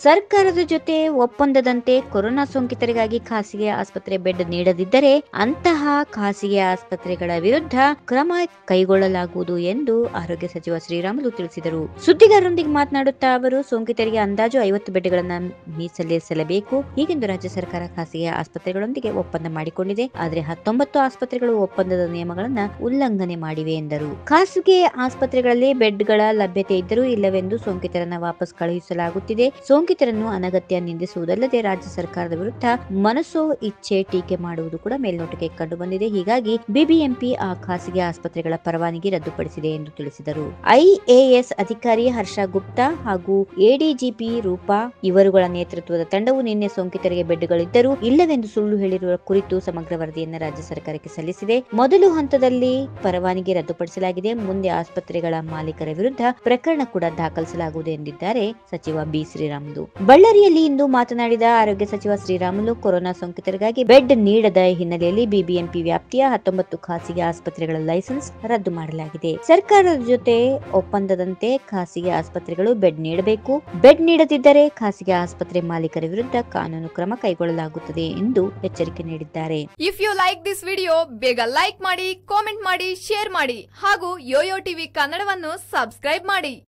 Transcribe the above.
ಸರ್ಕಾರದ ಜೊತೆ ಒಪ್ಪಂದದಂತೆ ಕೊರೋನಾ ಸೋಂಕಿತರಿಗಾಗಿ ಖಾಸಗಿ ಆಸ್ಪತ್ರೆ ಬೆಡ್ ನೀಡದಿದ್ದರೆ ಅಂತಹ ಖಾಸಗಿ ಆಸ್ಪತ್ರೆಗಳ ವಿರುದ್ಧ ಕ್ರಮ ಕೈಗೊಳ್ಳಲಾಗುವುದು ಎಂದು ಆರೋಗ್ಯ ಸಚಿವ ಶ್ರೀರಾಮುಲು ತಿಳಿಸಿದರು ಸುದ್ದಿಗಾರರೊಂದಿಗೆ ಮಾತನಾಡುತ್ತಾ ಅವರು ಸೋಂಕಿತರಿಗೆ ಅಂದಾಜು ಐವತ್ತು ಬೆಡ್ಗಳನ್ನು ಮೀಸಲಿರಿಸಲೇಬೇಕು ಹೀಗೆಂದು ರಾಜ್ಯ ಸರ್ಕಾರ ಖಾಸಗಿ ಆಸ್ಪತ್ರೆಗಳೊಂದಿಗೆ ಒಪ್ಪಂದ ಮಾಡಿಕೊಂಡಿದೆ ಆದರೆ ಹತ್ತೊಂಬತ್ತು ಆಸ್ಪತ್ರೆಗಳು ಒಪ್ಪಂದದ ನಿಯಮಗಳನ್ನ ಉಲ್ಲಂಘನೆ ಮಾಡಿವೆ ಎಂದರು ಖಾಸಗಿ ಆಸ್ಪತ್ರೆಗಳಲ್ಲಿ ಬೆಡ್ಗಳ ಲಭ್ಯತೆ ಇದ್ದರೂ ಇಲ್ಲವೆಂದು ಸೋಂಕಿತರನ್ನ ವಾಪಸ್ ಕಳುಹಿಸಲಾಗುತ್ತಿದೆ ಸೋಂಕಿತರನ್ನು ಅನಗತ್ಯ ನಿಂದಿಸುವುದಲ್ಲದೆ ರಾಜ್ಯ ಸರ್ಕಾರದ ವಿರುದ್ಧ ಮನಸ್ಸೋ ಇಚ್ಛೆ ಟೀಕೆ ಮಾಡುವುದು ಕೂಡ ಮೇಲ್ನೋಟಕ್ಕೆ ಕಂಡು ಬಂದಿದೆ ಹೀಗಾಗಿ ಬಿಬಿಎಂಪಿ ಆ ಖಾಸಗಿ ಆಸ್ಪತ್ರೆಗಳ ಪರವಾನಗಿ ರದ್ದುಪಡಿಸಿದೆ ಎಂದು ತಿಳಿಸಿದರು ಐಎಎಸ್ ಅಧಿಕಾರಿ ಹರ್ಷ ಗುಪ್ತಾ ಹಾಗೂ ಎಡಿಜಿಪಿ ರೂಪಾ ಇವರುಗಳ ನೇತೃತ್ವದ ತಂಡವು ನಿನ್ನೆ ಸೋಂಕಿತರಿಗೆ ಬೆಡ್ಗಳಿದ್ದರೂ ಇಲ್ಲವೆಂದು ಸುಳ್ಳು ಹೇಳಿರುವ ಕುರಿತು ಸಮಗ್ರ ವರದಿಯನ್ನು ರಾಜ್ಯ ಸರ್ಕಾರಕ್ಕೆ ಸಲ್ಲಿಸಿದೆ ಮೊದಲು ಹಂತದಲ್ಲಿ ಪರವಾನಗಿ ರದ್ದುಪಡಿಸಲಾಗಿದೆ ಮುಂದೆ ಆಸ್ಪತ್ರೆಗಳ ಮಾಲೀಕರ ವಿರುದ್ಧ ಪ್ರಕರಣ ಕೂಡ ದಾಖಲಿಸಲಾಗುವುದು ಎಂದಿದ್ದಾರೆ ಸಚಿವ ಬಿ ಶ್ರೀರಾಮುಲು ಬಳ್ಳಾರಿಯಲ್ಲಿ ಇಂದು ಮಾತನಾಡಿದ ಆರೋಗ್ಯ ಸಚಿವ ಶ್ರೀರಾಮುಲು ಕೊರೋನಾ ಸೋಂಕಿತರಿಗಾಗಿ ಬೆಡ್ ನೀಡದ ಹಿನ್ನೆಲೆಯಲ್ಲಿ ಬಿಬಿಎಂಪಿ ವ್ಯಾಪ್ತಿಯ ಹತ್ತೊಂಬತ್ತು ಖಾಸಗಿ ಆಸ್ಪತ್ರೆಗಳ ಲೈಸೆನ್ಸ್ ರದ್ದು ಮಾಡಲಾಗಿದೆ ಸರ್ಕಾರದ ಜೊತೆ ಒಪ್ಪಂದದಂತೆ ಖಾಸಗಿ ಆಸ್ಪತ್ರೆಗಳು ಬೆಡ್ ನೀಡಬೇಕು ಬೆಡ್ ನೀಡದಿದ್ದರೆ ಖಾಸಗಿ ಆಸ್ಪತ್ರೆ ಮಾಲೀಕರ ವಿರುದ್ಧ ಕಾನೂನು ಕ್ರಮ ಕೈಗೊಳ್ಳಲಾಗುತ್ತದೆ ಎಂದು ಎಚ್ಚರಿಕೆ ನೀಡಿದ್ದಾರೆ if you like this video ಬೇಗ ಲೈಕ್ ಮಾಡಿ ಕಾಮೆಂಟ್ ಮಾಡಿ ಶೇರ್ ಮಾಡಿ ಹಾಗೂ ಯೋಯೋ ಟಿವಿ ಕನ್ನಡವನ್ನು ಸಬ್ಸ್ಕ್ರೈಬ್ ಮಾಡಿ